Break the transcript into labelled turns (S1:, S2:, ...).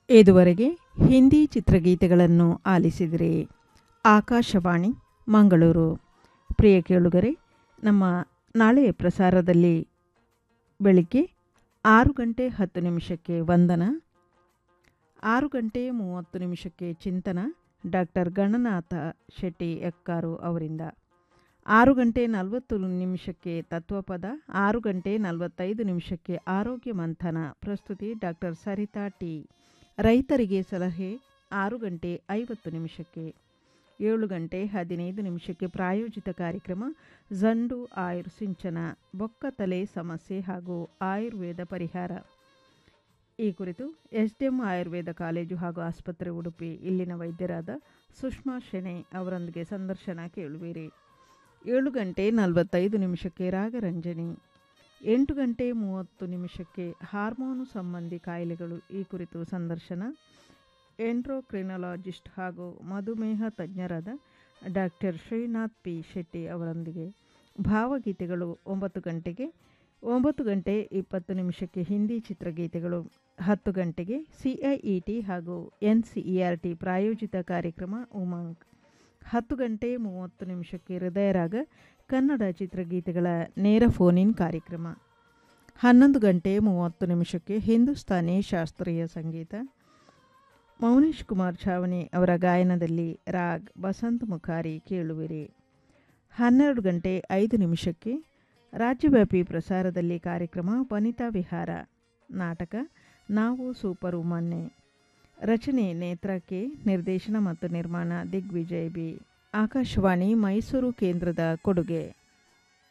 S1: ಇದುವರೆಗೆ ಹಿಂದಿ ಚಿತ್ರಗೀತೆಗಳನ್ನು ಆಲಿಸಿದಿರಿ ಆಕಾಶವಾಣಿ ಮಂಗಳೂರು ಪ್ರಿಯ ಕೇಳುಗರೆ ನಮ್ಮ ನಾಳೆಯ ಪ್ರಸಾರದಲ್ಲಿ ಬೆಳಿಗ್ಗೆ ಆರು ಗಂಟೆ ಹತ್ತು ನಿಮಿಷಕ್ಕೆ ವಂದನ ಆರು ಗಂಟೆ ಮೂವತ್ತು ನಿಮಿಷಕ್ಕೆ ಚಿಂತನ ಡಾಕ್ಟರ್ ಗಣನಾಥ ಶೆಟ್ಟಿ ಎಕ್ಕಾರು ಅವರಿಂದ ಆರು ಗಂಟೆ ನಲವತ್ತು ನಿಮಿಷಕ್ಕೆ ತತ್ವಪದ ಆರು ಗಂಟೆ ನಲವತ್ತೈದು ನಿಮಿಷಕ್ಕೆ ಆರೋಗ್ಯ ಮಂಥನ ಪ್ರಸ್ತುತಿ ಡಾಕ್ಟರ್ ಸರಿತಾ ಟಿ ರೈತರಿಗೆ ಸಲಹೆ ಆರು ಗಂಟೆ ಐವತ್ತು ನಿಮಿಷಕ್ಕೆ ಏಳು ಗಂಟೆ ಹದಿನೈದು ನಿಮಿಷಕ್ಕೆ ಪ್ರಾಯೋಜಿತ ಕಾರ್ಯಕ್ರಮ ಜಂಡು ಆಯುರ್ ಸಿಂಚನ ಬೊಕ್ಕ ತಲೆ ಸಮಸ್ಯೆ ಹಾಗೂ ಆಯುರ್ವೇದ ಪರಿಹಾರ ಈ ಕುರಿತು ಎಸ್ಡಿಎಂ ಆಯುರ್ವೇದ ಕಾಲೇಜು ಹಾಗೂ ಆಸ್ಪತ್ರೆ ಉಡುಪಿ ಇಲ್ಲಿನ ವೈದ್ಯರಾದ ಸುಷ್ಮಾ ಶೆಣೆ ಅವರೊಂದಿಗೆ ಸಂದರ್ಶನ ಕೇಳುವಿರಿ ಏಳು ಗಂಟೆ ನಲವತ್ತೈದು ನಿಮಿಷಕ್ಕೆ ರಾಗರಂಜನಿ ಎಂಟು ಗಂಟೆ ಮೂವತ್ತು ನಿಮಿಷಕ್ಕೆ ಹಾರ್ಮೋನು ಸಂಬಂಧಿ ಕಾಯಿಲೆಗಳು ಈ ಕುರಿತು ಸಂದರ್ಶನ ಎಂಡ್ರೋಕ್ರಿನಾಲಜಿಸ್ಟ್ ಹಾಗೂ ಮಧುಮೇಹ ತಜ್ಞರಾದ ಡಾಕ್ಟರ್ ಶ್ರೀನಾಥ್ ಪಿ ಶೆಟ್ಟಿ ಅವರೊಂದಿಗೆ ಭಾವಗೀತೆಗಳು ಒಂಬತ್ತು ಗಂಟೆಗೆ ಒಂಬತ್ತು ಗಂಟೆ ಇಪ್ಪತ್ತು ನಿಮಿಷಕ್ಕೆ ಹಿಂದಿ ಚಿತ್ರಗೀತೆಗಳು ಹತ್ತು ಗಂಟೆಗೆ ಸಿಐಇಟಿ ಹಾಗೂ N C E R T ಪ್ರಾಯೋಜಿತ ಕಾರ್ಯಕ್ರಮ ಉಮಂಗ್ ಹತ್ತು ಗಂಟೆ ಮೂವತ್ತು ನಿಮಿಷಕ್ಕೆ ಹೃದಯರಾಗ ಕನ್ನಡ ಚಿತ್ರಗೀತೆಗಳ ನೇರ ಫೋನ್ ಇನ್ ಕಾರ್ಯಕ್ರಮ ಹನ್ನೊಂದು ಗಂಟೆ ಮೂವತ್ತು ನಿಮಿಷಕ್ಕೆ ಹಿಂದೂಸ್ತಾನಿ ಶಾಸ್ತ್ರೀಯ ಸಂಗೀತ ಮೌನೇಶ್ ಕುಮಾರ್ ಛಾವಣಿ ಅವರ ಗಾಯನದಲ್ಲಿ ರಾಗ್ ಬಸಂತ್ ಮುಖಾರಿ ಕೇಳುವಿರಿ ಹನ್ನೆರಡು ಗಂಟೆ ಐದು ನಿಮಿಷಕ್ಕೆ ರಾಜ್ಯವ್ಯಾಪಿ ಪ್ರಸಾರದಲ್ಲಿ ಕಾರ್ಯಕ್ರಮ ವನಿತಾ ವಿಹಾರ ನಾಟಕ ನಾವು ಸೂಪರ್ ಉಮನ್ನೆ ರಚನೆ ನೇತ್ರಕ್ಕೆ ನಿರ್ದೇಶನ ಮತ್ತು ನಿರ್ಮಾಣ ದಿಗ್ವಿಜಯ್ ಬಿ ಆಕಾಶವಾಣಿ ಮೈಸೂರು ಕೇಂದ್ರದ ಕೊಡುಗೆ